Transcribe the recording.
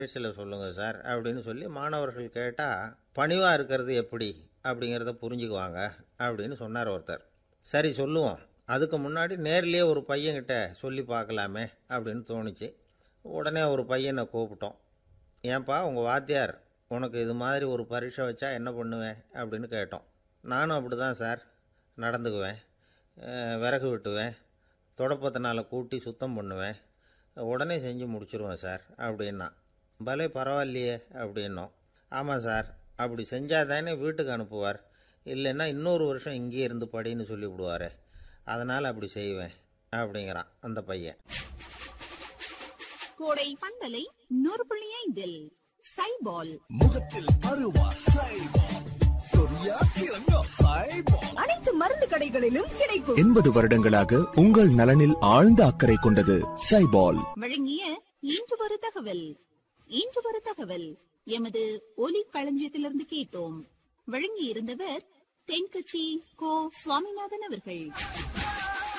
இங்கிலீஷில் சொல்லுங்கள் சார் அப்படின்னு சொல்லி மாணவர்கள் கேட்டால் பணிவாக இருக்கிறது எப்படி அப்படிங்கிறத புரிஞ்சுக்குவாங்க அப்படின்னு சொன்னார் ஒருத்தர் சரி சொல்லுவோம் அதுக்கு முன்னாடி நேர்லேயே ஒரு பையன்கிட்ட சொல்லி பார்க்கலாமே அப்படின்னு தோணுச்சு உடனே ஒரு பையனை கூப்பிட்டோம் ஏன்பா உங்கள் வாத்தியார் உனக்கு இது மாதிரி ஒரு பரீட்சை வச்சா என்ன பண்ணுவேன் அப்படின்னு கேட்டோம் நானும் அப்படி தான் சார் நடந்துக்குவேன் அஹ் விறகு வெட்டுவேன் தொடப்பத்தினால கூட்டி சுத்தம் பண்ணுவேன் உடனே செஞ்சு முடிச்சிருவேன் சார் அப்படின்னா பலே பரவாயில்லையே அப்படின்னோம் ஆமாம் சார் அப்படி செஞ்சால் தானே வீட்டுக்கு அனுப்புவார் இல்லைன்னா இன்னொரு வருஷம் இங்கேயே இருந்து படின்னு சொல்லி விடுவாரே அதனால் அப்படி செய்வேன் அப்படிங்கிறான் அந்த பையன் கோடை பந்தலை நூறு புள்ளி ஐந்தில் சைபால் முகத்தில் அருவா சைபால் சொரியா கிழங்கா சைபால் அனைத்து மருந்து கடைகளிலும் கிடைக்கும் எண்பது வருடங்களாக உங்கள் நலனில் ஆழ்ந்த அக்கறை கொண்டது சைபால் வழங்கிய இன்று ஒரு தகவல் இன்று ஒரு தகவல் எமது ஒலி களஞ்சியத்திலிருந்து கேட்டோம் வழங்கி இருந்தவர் தென்கட்சி கோ சுவாமிநாதன் அவர்கள்